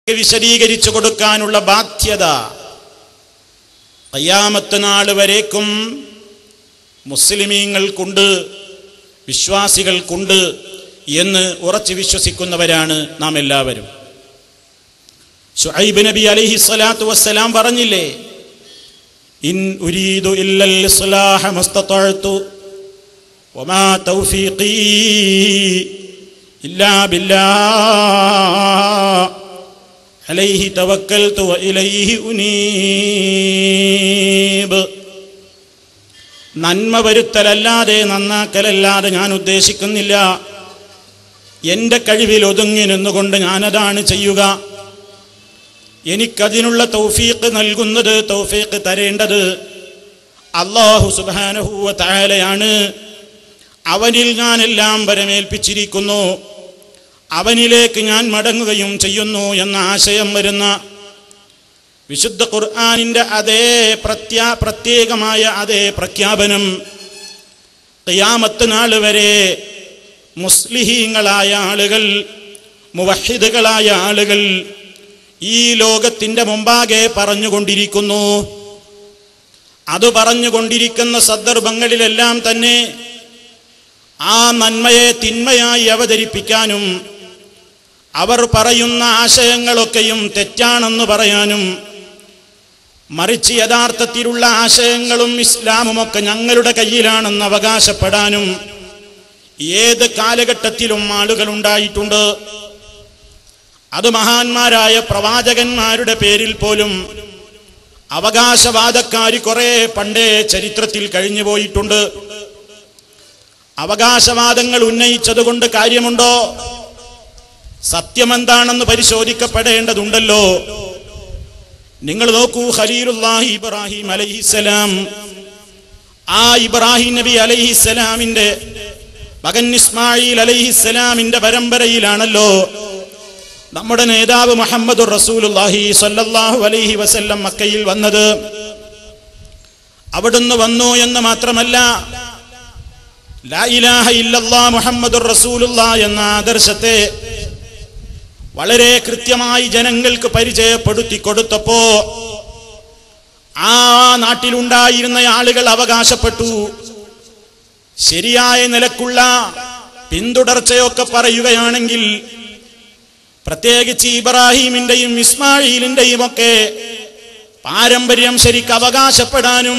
വിശദീകരിച്ചു കൊടുക്കാനുള്ള ബാധ്യത കയ്യാമത്ത് നാൾ വരേക്കും മുസ്ലിമീങ്ങൾക്കുണ്ട് വിശ്വാസികൾക്കുണ്ട് എന്ന് ഉറച്ചു വിശ്വസിക്കുന്നവരാണ് നാം എല്ലാവരും ഷുഐബ് നബി അലൈഹി സ്വലാത്തു വസ്സലാം പറഞ്ഞില്ലേ ഇൻ ഉരീദു ഇല്ലൽ ഇസ്ലാഹ മസ്തതഅതു വമാ തൗഫീഖി ഇല്ലാ ബില്ലാഹ് അലൈഹി തവക്കൽതു വഇലൈഹി ഉനീബ് നന്മ വരുത്തലല്ലാതെ നന്നാക്കലല്ലാതെ ഞാൻ ഉദ്ദേശിക്കുന്നില്ല എൻ്റെ കഴിവിൽ ഒതുങ്ങി നിന്നുകൊണ്ട് ഞാനതാണ് ചെയ്യുക എനിക്കതിനുള്ള തൗഫീഖ് നൽകുന്നത് തൗഫീഖ് തരേണ്ടത് അള്ളാഹു സുബാനഹുവ തായാലയാണ് അവനിൽ ഞാനെല്ലാം വരമേൽപ്പിച്ചിരിക്കുന്നു അവനിലേക്ക് ഞാൻ മടങ്ങുകയും ചെയ്യുന്നു എന്ന ആശയം വരുന്ന വിശുദ്ധ ഖുർആാനിൻ്റെ അതേ പ്രത്യാ പ്രത്യേകമായ അതേ പ്രഖ്യാപനം ഖിയാമത്ത് നാൾ വരെ മുസ്ലിഹീങ്ങളായ ആളുകൾ മുവഹിദുകളായ ആളുകൾ ഈ ലോകത്തിൻ്റെ മുമ്പാകെ പറഞ്ഞുകൊണ്ടിരിക്കുന്നു അത് പറഞ്ഞുകൊണ്ടിരിക്കുന്ന സന്ദർഭങ്ങളിലെല്ലാം തന്നെ ആ നന്മയെ തിന്മയായി അവതരിപ്പിക്കാനും അവർ പറയുന്ന ആശയങ്ങളൊക്കെയും തെറ്റാണെന്ന് പറയാനും മറിച്ച് യഥാർത്ഥത്തിലുള്ള ആശയങ്ങളും ഇസ്ലാമുമൊക്കെ ഞങ്ങളുടെ കയ്യിലാണെന്ന് അവകാശപ്പെടാനും ഏത് കാലഘട്ടത്തിലും ആളുകൾ ഉണ്ടായിട്ടുണ്ട് അത് മഹാന്മാരായ പ്രവാചകന്മാരുടെ പേരിൽ പോലും അവകാശവാദക്കാർ കുറെ പണ്ടേ ചരിത്രത്തിൽ കഴിഞ്ഞു പോയിട്ടുണ്ട് അവകാശവാദങ്ങൾ ഉന്നയിച്ചതുകൊണ്ട് കാര്യമുണ്ടോ സത്യമെന്താണെന്ന് പരിശോധിക്കപ്പെടേണ്ടതുണ്ടല്ലോ നിങ്ങൾ നോക്കൂ ഖലീലുല്ലാഹി ഇബ്രാഹിം അലൈഹിസ്സലാം ആ ഇബ്രാഹിം നബി അലൈഹിസ്സലാമിന്റെ മകൻ ഇസ്മായിൽ അലൈഹിസ്സലാമിന്റെ പരമ്പരയിലാണല്ലോ നമ്മുടെ നേതാവ് മുഹമ്മദ് റസൂലുല്ലാഹി സല്ലല്ലാഹു അലൈഹി വസല്ലം മക്കയിൽ വന്നത് അവിടുന്ന് വന്നു എന്ന് മാത്രമല്ല ലാ ഇലാഹ ഇല്ലല്ലാ മുഹമ്മദുർ റസൂലുള്ളാ എന്ന ആദർശത്തെ വളരെ കൃത്യമായി ജനങ്ങൾക്ക് പരിചയപ്പെടുത്തി കൊടുത്തപ്പോ ആ നാട്ടിലുണ്ടായിരുന്ന ആളുകൾ അവകാശപ്പെട്ടു ശരിയായ നിലക്കുള്ള പിന്തുടർച്ചയൊക്കെ പറയുകയാണെങ്കിൽ പ്രത്യേകിച്ച് ഇബ്രാഹീമിന്റെയും ഇസ്മായിലിന്റെയും ഒക്കെ പാരമ്പര്യം ശരിക്ക് അവകാശപ്പെടാനും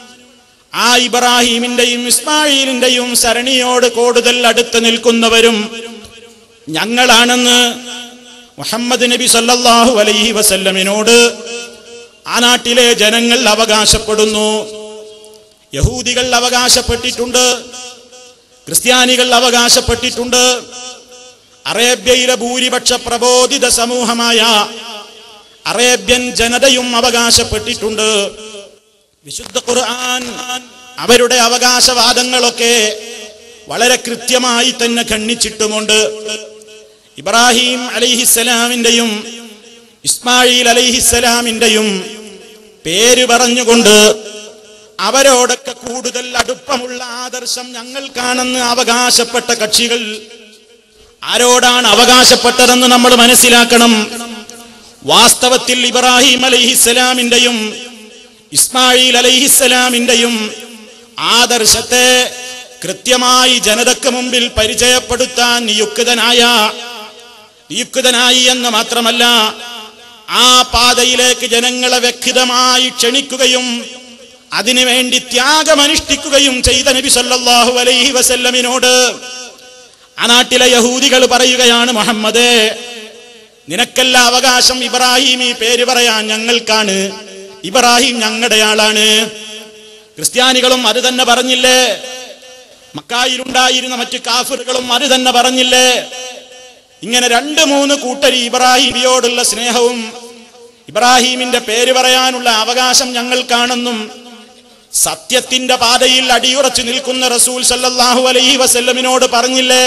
ആ ഇബ്രാഹീമിന്റെയും ഇസ്മായിലിന്റെയും സരണിയോട് കൂടുതൽ അടുത്ത് നിൽക്കുന്നവരും ഞങ്ങളാണെന്ന് മുഹമ്മദ് നബി സല്ലല്ലാഹു അലൈഹി വസല്ലമിനോട് ആ നാട്ടിലെ ജനങ്ങൾ അവകാശപ്പെടുന്നു യഹൂദികൾ അവകാശപ്പെട്ടിട്ടുണ്ട് ക്രിസ്ത്യാനികൾ അവകാശപ്പെട്ടിട്ടുണ്ട് അറേബ്യയിലെ ഭൂരിപക്ഷ പ്രബോധിത സമൂഹമായ അറേബ്യൻ ജനതയും അവകാശപ്പെട്ടിട്ടുണ്ട് വിശുദ്ധ ഖുർആൻ അവരുടെ അവകാശവാദങ്ങളൊക്കെ വളരെ കൃത്യമായി തന്നെ ഖണ്ഡിച്ചിട്ടുമുണ്ട് ഇബ്രാഹിം അലൈഹിസ്സലാമിന്റെയും ഇസ്മായിൽ അലൈഹിസ്സലാമിന്റെയും പേര് പറഞ്ഞുകൊണ്ട് അവരോടൊക്കെ കൂടുതൽ അടുപ്പമുള്ള ആദർശം ഞങ്ങൾക്കാണെന്ന് അവകാശപ്പെട്ട കക്ഷികൾ ആരോടാണ് അവകാശപ്പെട്ടതെന്ന് നമ്മൾ മനസ്സിലാക്കണം വാസ്തവത്തിൽ ഇബ്രാഹിം അലൈഹിസ്സലാമിന്റെയും ഇസ്മായിൽ അലൈഹിസ്സലാമിന്റെയും ആദർശത്തെ കൃത്യമായി ജനതക്ക് മുമ്പിൽ പരിചയപ്പെടുത്താൻ നിയുക്തനായ നിയുക്തനായി എന്ന് മാത്രമല്ല ആ പാതയിലേക്ക് ജനങ്ങളെ വ്യക്തിതമായി ക്ഷണിക്കുകയും അതിനുവേണ്ടി ത്യാഗമനുഷ്ഠിക്കുകയും ചെയ്ത നബി സല്ലല്ലാഹു അലൈഹി വസല്ലമിനോട് ആ നാട്ടിലെ യഹൂദികൾ പറയുകയാണ് മുഹമ്മദേ നിനക്കല്ല അവകാശം ഇബ്രാഹിം ഈ പേര് പറയാൻ ഞങ്ങൾക്കാണ് ഇബ്രാഹിം ഞങ്ങളുടെ ആളാണ് ക്രിസ്ത്യാനികളും അത് തന്നെ പറഞ്ഞില്ലേ മക്കായിലുണ്ടായിരുന്ന മറ്റ് കാഫിറുകളും അത് തന്നെ പറഞ്ഞില്ലേ ഇങ്ങനെ രണ്ട് മൂന്ന് കൂട്ടരി ഇബ്രാഹിമിയോടുള്ള സ്നേഹവും ഇബ്രാഹീമിന്റെ പേര് പറയാനുള്ള അവകാശം ഞങ്ങൾക്കാണെന്നും സത്യത്തിന്റെ പാതയിൽ അടിയുറച്ചു നിൽക്കുന്ന റസൂൽ സല്ലല്ലാഹു അലൈഹി വസല്ലമിനോട് പറഞ്ഞില്ലേ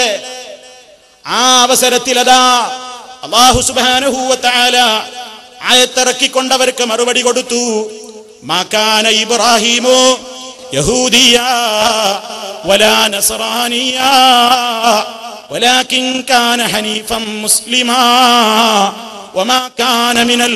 ആ അവസരത്തിൽ അതാ അള്ളാഹു സുബ്ഹാനഹു വതആല ആയത്തിറക്കിക്കൊണ്ടവർക്ക് മറുപടി കൊടുത്തു മാകാന ഇബ്രാഹിമു യഹൂദിയ വലാ നസ്രാനിയ ولكن كان حنيفا مسلما വമാ കാന മിനൽ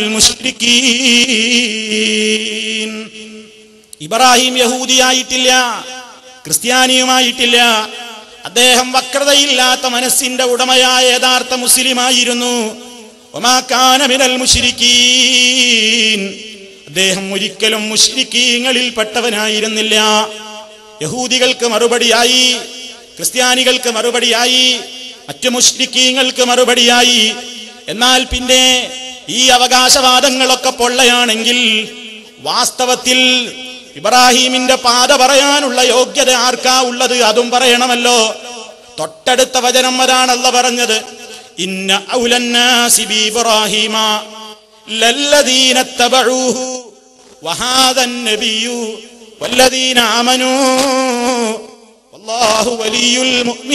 മുശ്രിക്കീൻ ഇബ്രാഹിം യഹൂദിയായിട്ടില്ല ക്രിസ്ത്യാനിയുമായിട്ടില്ല അദ്ദേഹം വക്രതയില്ലാത്ത മനസ്സിന്റെ ഉടമയായ യഥാർത്ഥ മുസ്ലിമായിരുന്നു വമാ കാന മിനൽ മുശ്രിക്കീൻ അദ്ദേഹം ഒരിക്കലും മുശ്രിക്കീങ്ങളിൽ പെട്ടവനായിരുന്നില്ല യഹൂദികൾക്ക് മറുപടിയായി ക്രിസ്ത്യാനികൾക്ക് മറുപടിയായി മറ്റു മുഷ്രിക്കീങ്ങൾക്ക് മറുപടിയായി എന്നാൽ പിന്നെ ഈ അവകാശവാദങ്ങളൊക്കെ പൊള്ളയാണെങ്കിൽ വാസ്തവത്തിൽ ഇബ്രാഹീമിന്റെ പാത പറയാനുള്ള യോഗ്യത ആർക്കാ ഉള്ളത് അതും പറയണമല്ലോ തൊട്ടടുത്ത വചനം അതാണല്ല പറഞ്ഞത് ഇന്ന ഔലന്നാസി ബി ഇബ്രാഹീമ ലല്ലദീന തബഊഹു വഹാദൻ നബിയു വല്ലദീന ആമനൂ വല്ലാഹു വലിയുൽ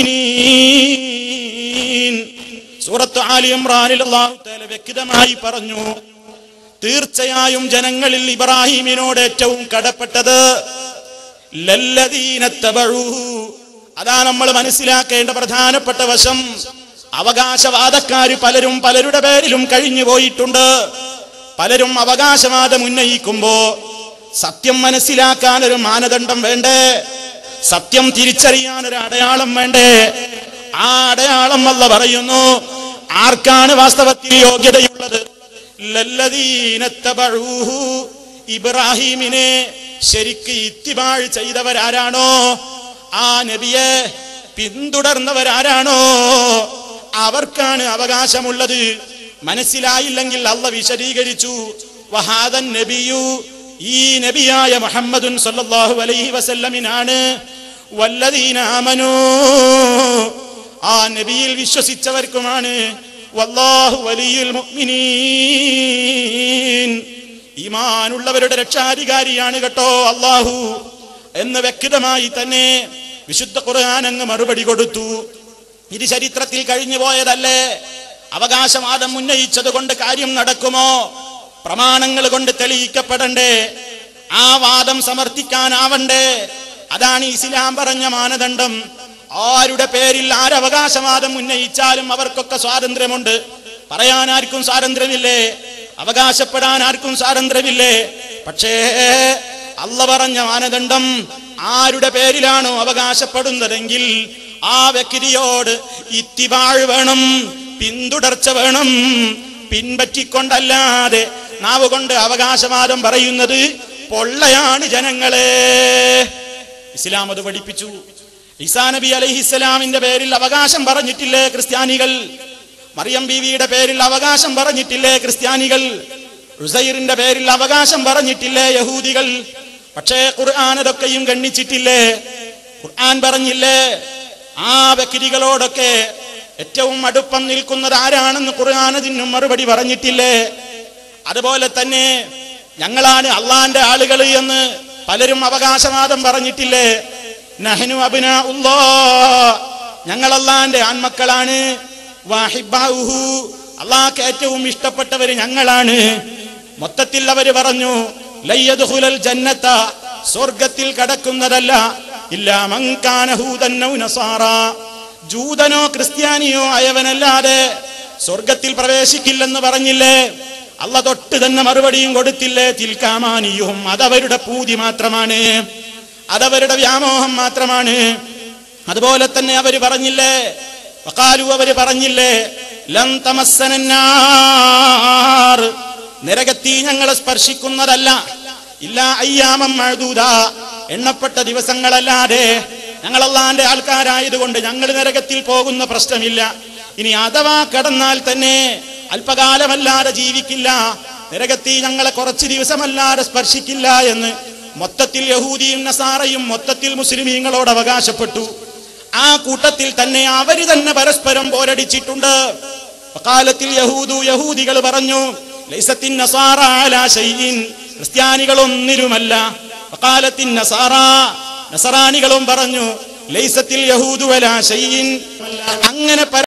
മുഅ്മിനീൻ സൂറത്ത് ആലി ഇമ്രാനിൽ അല്ലാഹു തആല വ്യക്തമായി പറഞ്ഞു തീർച്ചയായും ജനങ്ങളിൽ ഇബ്രാഹിമിനോട് ഏറ്റവും കടപ്പെട്ടത് ലല്ലദീന തബഊഹു അതാ നമ്മൾ മനസ്സിലാക്കേണ്ട പ്രധാനപ്പെട്ട വശം അവകാശവാദക്കാര് പലരും പലരുടെ പേരിലും കഴിഞ്ഞു പോയിട്ടുണ്ട് പലരും അവകാശവാദം ഉന്നയിക്കുമ്പോ സത്യം മനസ്സിലാക്കാൻ ഒരു മാനദണ്ഡം വേണ്ടേ സത്യം തിരിച്ചറിയാൻ ഒരു അടയാളം വേണ്ടേ ആ അടയാളം അല്ല പറയുന്നു ആർക്കാണ് വാസ്തവത്തിൽ യോഗ്യതയുള്ളത് ലല്ലദീന തബഊഹു ഇബ്രാഹീമിനെ ശരിക്ക് ഇത്തിബാഴ് ചെയ്തവരാരാണോ ആ നബിയെ പിന്തുടർന്നവരാരാണോ അവർക്കാണ് അവകാശമുള്ളത് മനസ്സിലായില്ലെങ്കിൽ അല്ല വിശദീകരിച്ചു വഹാദൻ നബിയു ഈ നബിയായ മുഹമ്മദുൻ സല്ലല്ലാഹു അലൈഹി വസല്ലമിനാണ് വല്ലദീന ആമനൂ ആ നബിയിൽ വിശ്വസിച്ചവർക്കുമാണ് വല്ലാഹു വലിയുൽ മുഅ്മിനീൻ ഈമാനുള്ളവരുടെ രക്ഷാധികാരിയാണ് കേട്ടോ അള്ളാഹു എന്ന് വ്യക്തമായി തന്നെ വിശുദ്ധ ഖുർആൻ അങ്ങ് മറുപടി കൊടുത്തു ഇത് ചരിത്രത്തിൽ കഴിഞ്ഞു പോയതല്ലേ അവകാശവാദം ഉന്നയിച്ചത് കൊണ്ട് കാര്യം നടക്കുമോ പ്രമാണങ്ങൾ കൊണ്ട് തെളിയിക്കപ്പെടണ്ടേ ആ വാദം സമർത്ഥിക്കാനാവണ്ടേ അതാണ് ഇസ്ലാം പറഞ്ഞ മാനദണ്ഡം ആരുടെ പേരിൽ ആരവകാശവാദം ഉന്നയിച്ചാലും അവർക്കൊക്കെ സ്വാതന്ത്ര്യമുണ്ട് പറയാൻ ആർക്കും സ്വാതന്ത്ര്യമില്ലേ അവകാശപ്പെടാൻ ആർക്കും സ്വാതന്ത്ര്യമില്ലേ പക്ഷേ അല്ല പറഞ്ഞ മാനദണ്ഡം ആരുടെ പേരിലാണോ അവകാശപ്പെടുന്നതെങ്കിൽ ആ വ്യക്തിയോട് ഇത്തിവാഴ് വേണം പിന്തുടർച്ച വേണം പിൻപറ്റിക്കൊണ്ടല്ലാതെ നാവ് കൊണ്ട് അവകാശവാദം പറയുന്നത് പൊള്ളയാണ് ജനങ്ങളെ ഇസ്ലാം അത് പഠിപ്പിച്ചു ഈസാ നബി അലൈഹിസ്സലാമിന്റെ പേരിൽ അവകാശം പറഞ്ഞിട്ടില്ലേ ക്രിസ്ത്യാനികൾ മറിയം ബീവിയുടെ പേരിൽ അവകാശം പറഞ്ഞിട്ടില്ലേ ക്രിസ്ത്യാനികൾ റുസൈറിന്റെ പേരിൽ അവകാശം പറഞ്ഞിട്ടില്ലേ യഹൂദികൾ പക്ഷേ ഖുർആൻ അതൊക്കെയും ഗണ്ണിച്ചിട്ടില്ലേ ഖുർആൻ പറഞ്ഞില്ലേ ആ വ്യക്തികളോടൊക്കെ ഏറ്റവും അടുപ്പം നിൽക്കുന്നത് ആരാണെന്ന് ഖുർആൻ അതിനും മറുപടി പറഞ്ഞിട്ടില്ലേ അതുപോലെ തന്നെ ഞങ്ങളാണ് അള്ളാന്റെ ആളുകൾ എന്ന് പലരും അവകാശവാദം പറഞ്ഞിട്ടില്ലേ നഹനു അബിന ഉള്ളോ ഞങ്ങൾ അള്ളാന്റെ ആൺമക്കളാണ് വാഹിബാഹു അള്ളാഹ്ക്ക് ഏറ്റവും ഇഷ്ടപ്പെട്ടവര് ഞങ്ങളാണ് മൊത്തത്തിൽ അവര് പറഞ്ഞു ലയ്യദ്ഖുലൽ ജന്നത്ത സ്വർഗത്തിൽ കടക്കുന്നതല്ല ഇല്ല മങ്കാനഹൂതന്നൗ നസാറ ജൂതനോ ക്രിസ്ത്യാനിയോ ആയവനല്ലാതെ സ്വർഗത്തിൽ പ്രവേശിക്കില്ലെന്ന് പറഞ്ഞില്ലേ അല്ല തൊട്ട് തന്നെ മറുപടിയും കൊടുത്തില്ലേ തിൽക്കാമാനിയും അതവരുടെ പൂതി മാത്രമാണ് അതവരുടെ വ്യാമോഹം മാത്രമാണ് അതുപോലെ തന്നെ അവര് പറഞ്ഞില്ലേ വക്കാലു അവര് പറഞ്ഞില്ലേ ലം തമസ്സനാർ നരകത്തി ഞങ്ങളെ സ്പർശിക്കുന്നതല്ല ഇല്ല അയ്യാമം മഴദൂത എണ്ണപ്പെട്ട ദിവസങ്ങളല്ലാതെ ഞങ്ങളല്ലാന്റെ ആൾക്കാരായതുകൊണ്ട് ഞങ്ങൾ നരകത്തിൽ പോകുന്ന പ്രശ്നമില്ല ഇനി അഥവാ കടന്നാൽ തന്നെ അല്പകാലമല്ലാതെ ജീവിക്കില്ല നരകത്തി ഞങ്ങളെ കുറച്ച് ദിവസമല്ലാതെ സ്പർശിക്കില്ല എന്ന് മൊത്തത്തിൽ യഹൂദിയും നസാറയും മൊത്തത്തിൽ മുസ്ലിമീങ്ങളോട് അവകാശപ്പെട്ടു ആ കൂട്ടത്തിൽ തന്നെ അവര് തന്നെ പരസ്പരം പോരടിച്ചിട്ടുണ്ട് കാലത്തിൽ യഹൂദു യഹൂദികൾ പറഞ്ഞു ലൈസത്തിൻ നസാറ അലാ ശൈഇൻ ക്രിസ്ത്യാനികൾ ഒന്നിരുമല്ല കാലത്തിൻ നസാറ നസറാനികളും പറഞ്ഞു ലൈസത്തിൽ യഹൂദു അലാ ശൈഇൻ അങ്ങനെ പര-